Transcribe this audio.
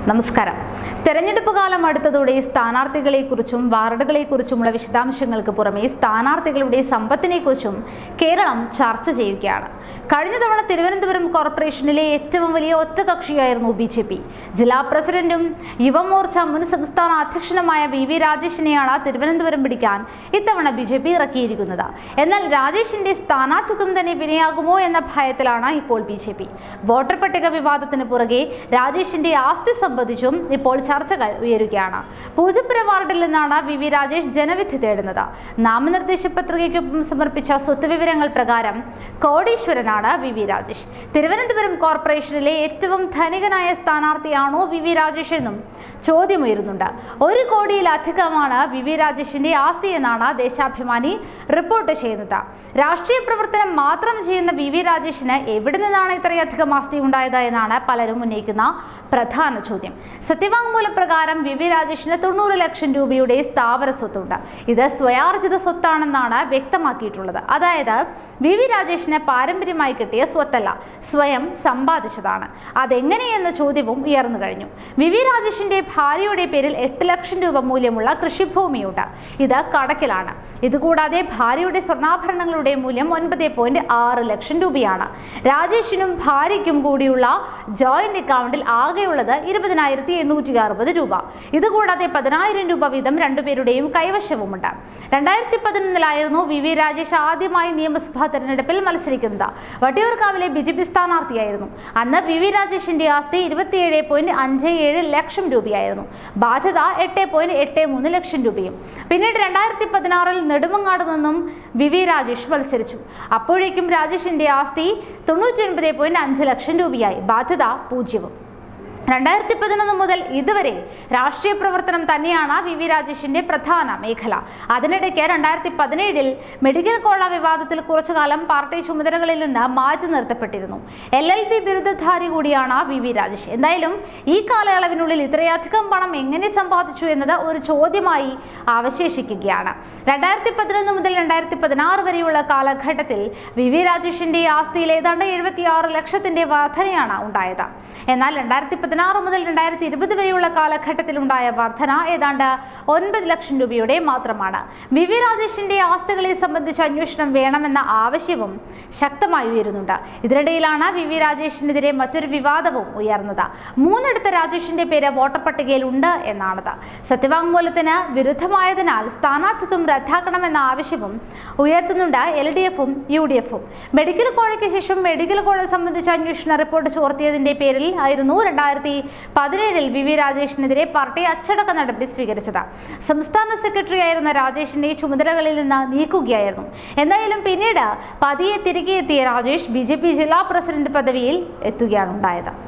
നമസ്കാരം തെരഞ്ഞെടുപ്പ് കാലം അടുത്തതോടെ സ്ഥാനാർത്ഥികളെക്കുറിച്ചും വാർഡുകളെക്കുറിച്ചുമുള്ള വിശദാംശങ്ങൾക്ക് പുറമെ സ്ഥാനാർത്ഥികളുടെ സമ്പത്തിനെക്കുറിച്ചും കേരളം ചർച്ച ചെയ്യുകയാണ് കഴിഞ്ഞ തവണ തിരുവനന്തപുരം കോർപ്പറേഷനിലെ ഏറ്റവും വലിയ ഒറ്റകക്ഷിയായിരുന്നു ബി ജെ പി ജില്ലാ പ്രസിഡന്റും യുവമോർച്ച മുൻ സംസ്ഥാന അധ്യക്ഷനുമായ വി വി രാജേഷിനെയാണ് തിരുവനന്തപുരം പിടിക്കാൻ ഇത്തവണ ബി ജെ പി ഇറക്കിയിരിക്കുന്നത് എന്നാൽ രാജേഷിന്റെ സ്ഥാനാർത്ഥിത്വം തന്നെ വിനയാകുമോ എന്ന ഭയത്തിലാണ് ഇപ്പോൾ ബി ജെ പി വോട്ടർ പട്ടിക വിവാദത്തിന് പുറകെ രാജേഷിന്റെ ആസ്തി സംബന്ധിച്ചും ഇപ്പോൾ ചർച്ചകൾ ഉയരുകയാണ് പൂജപ്പുര വാർഡിൽ നിന്നാണ് വി വി രാജേഷ് ജനവിധി തേടുന്നത് നാമനിർദ്ദേശ പത്രികയ്ക്കൊപ്പം സമർപ്പിച്ച സ്വത്ത് വിവരങ്ങൾ പ്രകാരം കോടീശ്വരനാണ് വി വി രാജേഷ് തിരുവനന്തപുരം കോർപ്പറേഷനിലെ ഏറ്റവും ധനികനായ സ്ഥാനാർത്ഥിയാണോ വി വി രാജേഷ് എന്നും ചോദ്യമുയരുന്നുണ്ട് ഒരു കോടിയിലധികമാണ് വി വി രാജേഷിന്റെ ആസ്തി എന്നാണ് ദേശാഭിമാനി റിപ്പോർട്ട് ചെയ്യുന്നത് രാഷ്ട്രീയ പ്രവർത്തനം മാത്രം ചെയ്യുന്ന വി വി രാജേഷിന് എവിടെ നിന്നാണ് ഇത്രയധികം ആസ്തി ഉണ്ടായത് എന്നാണ് പലരും ഉന്നയിക്കുന്ന പ്രധാന ചോദ്യം സത്യവാങ്മൂല പ്രകാരം വി വി രാജേഷിന് തൊണ്ണൂറ് ലക്ഷം രൂപയുടെ സ്ഥാവര സ്വത്തുണ്ട് ഇത് സ്വയാർജിത സ്വത്താണെന്നാണ് വ്യക്തമാക്കിയിട്ടുള്ളത് അതായത് വി വി രാജേഷിന് പാരമ്പര്യമായി കിട്ടിയ സ്വത്തല്ല സ്വയം സമ്പാദിച്ചതാണ് അതെങ്ങനെയെന്ന ചോദ്യവും ഉയർന്നു കഴിഞ്ഞു വി വി രാജേഷിന്റെ ഭാര്യയുടെ പേരിൽ എട്ട് ലക്ഷം രൂപ മൂല്യമുള്ള കൃഷിഭൂമിയുണ്ട് ഇത് കടക്കിലാണ് ഇതുകൂടാതെ ഭാര്യയുടെ സ്വർണ്ണാഭരണങ്ങളുടെ മൂല്യം ഒൻപത് പോയിന്റ് ആറ് ലക്ഷം രൂപയാണ് രാജേഷിനും ഭാര്യയ്ക്കും കൂടിയുള്ള ജോയിന്റ് അക്കൗണ്ടിൽ ആകെയുള്ളത് ഇരുപതിനായിരത്തി എണ്ണൂറ്റി അറുപത് രൂപ ഇതുകൂടാതെ പതിനായിരം രൂപ വീതം രണ്ടുപേരുടെയും കൈവശവുമുണ്ട് രണ്ടായിരത്തി പതിനൊന്നിലായിരുന്നു വി വി രാജേഷ് ആദ്യമായി നിയമസഭാ തെരഞ്ഞെടുപ്പിൽ മത്സരിക്കുന്നത് വട്ടിയൂർക്കാവിലെ ബി ജെ പി സ്ഥാനാർത്ഥിയായിരുന്നു അന്ന് വി വി രാജേഷിന്റെ ആസ്തി ഇരുപത്തിയേഴ് പോയിന്റ് അഞ്ച് ഏഴ് ലക്ഷം രൂപയായിരുന്നു ബാധ്യത എട്ട് പോയിന്റ് എട്ട് മൂന്ന് ലക്ഷം രൂപയും പിന്നീട് രണ്ടായിരത്തി പതിനാറിൽ നെടുമങ്ങാട് നിന്നും വി വി രാജേഷ് മത്സരിച്ചു അപ്പോഴേക്കും രാജേഷിന്റെ ആസ്തി തൊണ്ണൂറ്റി ഒൻപത് പോയിന്റ് അഞ്ച് ലക്ഷം രൂപയായി ബാധ്യത പൂജ്യവും രണ്ടായിരത്തി പതിനൊന്ന് മുതൽ ഇതുവരെ രാഷ്ട്രീയ പ്രവർത്തനം തന്നെയാണ് വി വി രാജേഷിന്റെ പ്രധാന മേഖല അതിനിടയ്ക്ക് രണ്ടായിരത്തി പതിനേഴിൽ മെഡിക്കൽ കോള വിവാദത്തിൽ കുറച്ചുകാലം പാർട്ടി ചുമതലകളിൽ നിന്ന് മാറ്റി നിർത്തപ്പെട്ടിരുന്നു എൽ എൽ ബി ബിരുദധാരി കൂടിയാണ് വി വി രാജേഷ് എന്തായാലും ഈ കാലയളവിനുള്ളിൽ ഇത്രയധികം പണം എങ്ങനെ സമ്പാദിച്ചു എന്നത് ഒരു ചോദ്യമായി അവശേഷിക്കുകയാണ് രണ്ടായിരത്തി പതിനൊന്ന് മുതൽ രണ്ടായിരത്തി പതിനാറ് വരെയുള്ള കാലഘട്ടത്തിൽ വി വി രാജേഷിന്റെ ആസ്തിയിൽ ഏതാണ്ട് എഴുപത്തിയാറ് ലക്ഷത്തിന്റെ വർധനയാണ് ഉണ്ടായത് എന്നാൽ രണ്ടായിരത്തി പതിനാറ് മുതൽ രണ്ടായിരത്തി ഇരുപത് വരെയുള്ള കാലഘട്ടത്തിൽ ഉണ്ടായ വർധന ഏതാണ്ട് ഒൻപത് ലക്ഷം രൂപയുടെ മാത്രമാണ് വി വി രാജേഷിന്റെ ആസ്തികളെ സംബന്ധിച്ച് അന്വേഷണം വേണമെന്ന ആവശ്യവും ശക്തമായി ഉയരുന്നുണ്ട് ഇതിനിടയിലാണ് വി വി രാജേഷിനെതിരെ മറ്റൊരു വിവാദവും ഉയർന്നത് മൂന്നിടത്ത് രാജേഷിന്റെ പേര് വോട്ടർ പട്ടികയിൽ ഉണ്ട് എന്നാണത് സത്യവാങ്മൂലത്തിന് വിരുദ്ധമായതിനാൽ സ്ഥാനാർത്ഥിത്വം റദ്ദാക്കണമെന്ന ആവശ്യവും ഉയർത്തുന്നുണ്ട് എൽ ഡി എഫും യു ഡി എഫും മെഡിക്കൽ കോഴയ്ക്ക് ശേഷം മെഡിക്കൽ കോഴ സംബന്ധിച്ച അന്വേഷണ റിപ്പോർട്ട് ചോർത്തിയതിന്റെ പേരിൽ ആയിരുന്നു രണ്ടായിരത്തി പതിനേഴിൽ വി വി രാജേഷിനെതിരെ പാർട്ടി അച്ചടക്ക നടപടി സ്വീകരിച്ചത് സംസ്ഥാന സെക്രട്ടറി ആയിരുന്ന രാജേഷിന്റെ ചുമതലകളിൽ നിന്ന് നീക്കുകയായിരുന്നു എന്തായാലും പിന്നീട് പതിയെ തിരികെ എത്തിയ രാജേഷ് ബി ജില്ലാ പ്രസിഡന്റ് പദവിയിൽ എത്തുകയാണ് ഉണ്ടായത്